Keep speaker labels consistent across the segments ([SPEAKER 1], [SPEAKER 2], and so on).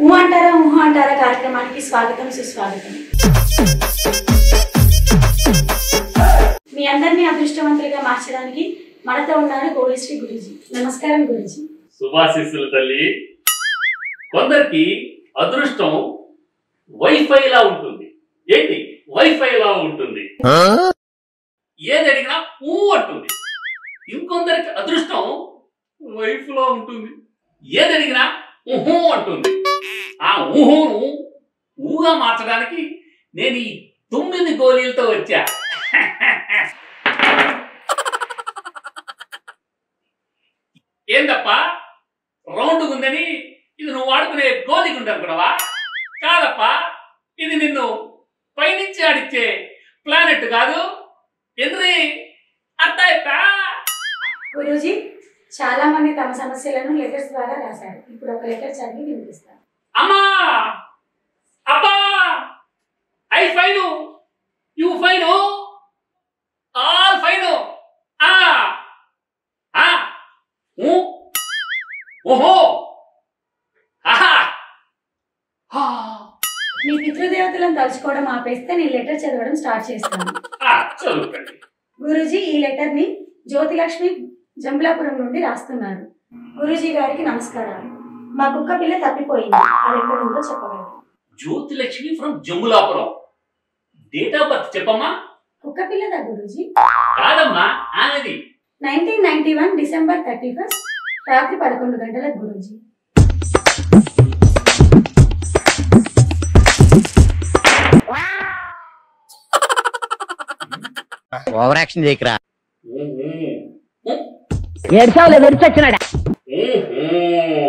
[SPEAKER 1] ఊ అంటారా ఊహ అంటారా కార్యక్రమానికి స్వాగతం సుస్వాగతం మీ అందరినీ అదృష్టవంతులుగా మార్చడానికి మనతో ఉన్నారు గోళశ్రీ గురుజీ నమస్కారం గురుజీ
[SPEAKER 2] శుభాశిస్సులు తల్లి కొందరికి అదృష్టం వైఫైలా ఉంటుంది ఏంటి వైఫైలా ఉంటుంది ఏది అడిగినా ఊ అంటుంది ఇంకొందరికి అదృష్టం వైఫ్ లా ఉంటుంది ఏది అడిగినా ఊహు అంటుంది ఆ ఊహును ఊగా మార్చడానికి నేను ఈ తొమ్మిది గోళీలతో వచ్చా ఏందప్ప రౌండ్ ఉందని ఇది నువ్వు వాడుకునే గోలి గుండు అనుకున్నావా కాదప్ప ఇది నిన్ను పైనుంచి ఆడిచ్చే ప్లానెట్ కాదు ఎందుకు అర్థమైతా
[SPEAKER 1] గురూజీ చాలా మంది తమ సమస్యలను లెటర్స్ ద్వారా రాశారు ఇప్పుడు ఒక లెటర్ చదివి వినిపిస్తాను
[SPEAKER 2] అమ్మా అబ్బా I fine you fine all fine ఆ ఆ ఊ ఓహో ఆహా హా
[SPEAKER 1] మీ పితృదేవతలను తలుచుకోవడం ఆపేస్తే నేను లెటర్ చదవడం స్టార్ట్ చేస్తాను
[SPEAKER 2] ఆ, చదువుకండి
[SPEAKER 1] గురూజీ ఈ లెటర్ ని జ్యోతిలక్ష్మి జంబులాపురం నుండి రాస్తున్నారు గురూజీ గారికి నమస్కారాలు మా కుక్క పిల్ల తప్పిపోయింది అది ఎక్కడ ఉందో చెప్పగలరు
[SPEAKER 2] Jyothilakshmi from Jambulapuram date of birth చెప్పమ్మా
[SPEAKER 1] కుక్క పిల్లదా గురూజీ
[SPEAKER 2] కాదమ్మా ఆమెది
[SPEAKER 1] nineteen ninety one December thirty first రాత్రి పదకొండు గంటలకు గురూజీ
[SPEAKER 3] ఓవర్ యాక్షన్ చేయకరా
[SPEAKER 2] ఊహు.
[SPEAKER 3] ఏడ్చావులే విడిచొచ్చినాడా
[SPEAKER 2] ఊహు.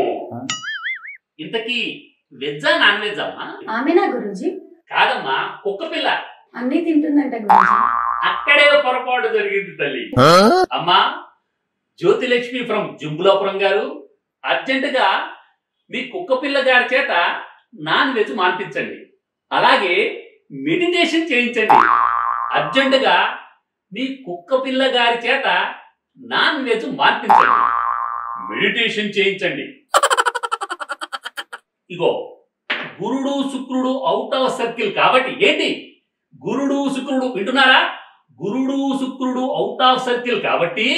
[SPEAKER 2] ఇంతకీ వెజ్జా నాన్ వెజ్ అమ్మా
[SPEAKER 1] ఆమెనా గురూజీ
[SPEAKER 2] కాదమ్మా కుక్క పిల్ల
[SPEAKER 1] అన్నీ తింటుందంట గురూజీ
[SPEAKER 2] అక్కడే పొరపాటు జరిగింది తల్లి అమ్మా జ్యోతిలక్ష్మి ఫ్రమ్ జంబులాపురం గారు అర్జెంటుగా మీ కుక్క పిల్ల గారి చేత నాన్ వెజ్ మాన్పించండి అలాగే మెడిటేషన్ చేయించండి అర్జెంటుగా మీ కుక్క పిల్ల గారి చేత నాన్ వెజ్ మాన్పించండి మెడిటేషన్ చేయించండి ఇగో గురుడు శుక్రుడు అవుట్ ఆఫ్ సర్కిల్ కాబట్టి ఏంటి గురుడు శుక్రుడు వింటున్నారా గురుడు శుక్రుడు అవుట్ ఆఫ్ సర్కిల్ కాబట్టి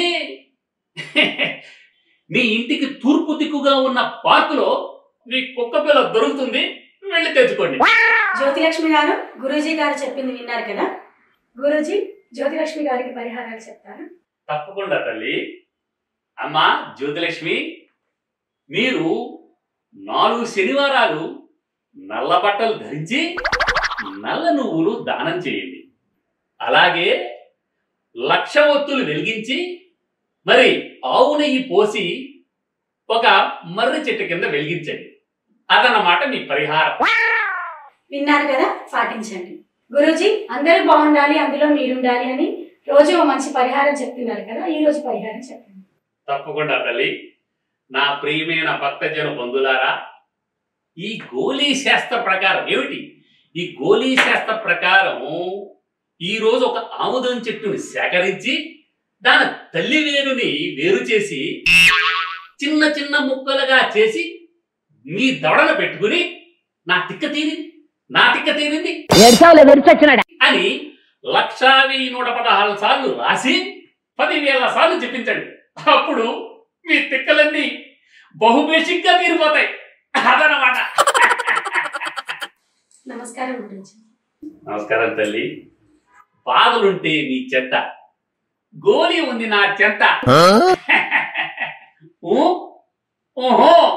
[SPEAKER 2] మీ ఇంటికి తూర్పు దిక్కుగా ఉన్న పార్కులో మీ కుక్క పిల్ల దొరుకుతుంది వెళ్ళి తెచ్చుకోండి
[SPEAKER 1] జ్యోతిలక్ష్మి గారు గురూజీ గారు చెప్పింది విన్నారు కదా గురూజీ జ్యోతిలక్ష్మి గారికి పరిహారాలు చెప్తారా
[SPEAKER 2] తప్పకుండా తల్లి అమ్మా జ్యోతిలక్ష్మి మీరు నాలుగు శనివారాలు నల్ల బట్టలు ధరించి నల్ల నువ్వులు దానం చేయండి అలాగే లక్ష ఒత్తులు వెలిగించి మరి ఆవు నెయ్యి పోసి ఒక మర్రి చెట్టు కింద వెలిగించండి అదన్నమాట మీ పరిహారం
[SPEAKER 1] విన్నారు కదా పాటించండి గురూజీ అందరూ బాగుండాలి అందులో మీరుండాలి అని రోజు ఓ మంచి పరిహారం చెప్తున్నారు కదా ఈ రోజు పరిహారం చెప్పండి
[SPEAKER 2] తప్పకుండా తల్లి నా ప్రియమైన భక్తజన బంధులారా ఈ గోళీ శాస్త్ర ప్రకారం ఏమిటి ఈ గోళీ శాస్త్ర ప్రకారం ఈ రోజు ఒక ఆముదం చెట్టుని సేకరించి దాని తల్లి వేరుని వేరు చేసి చిన్న చిన్న ముక్కలుగా చేసి మీ దవడన పెట్టుకుని నా తిక్క తీరింది నా తిక్క తీరింది
[SPEAKER 3] ఏడ్చావులే విడిచొచ్చినాడా
[SPEAKER 2] అని లక్షా వెయ్యి నూట పదహారు సార్లు రాసి పదివేల సార్లు చెప్పించండి అప్పుడు మీ తిక్కలన్నీ బహుబేషిక్గా తీరిపోతాయి అదనమాట
[SPEAKER 1] నమస్కారం గురూజీ
[SPEAKER 2] నమస్కారం తల్లి బాధలుంటే నీ చెత్త గోలి ఉంది నా చెత్త ఊ? ఓహో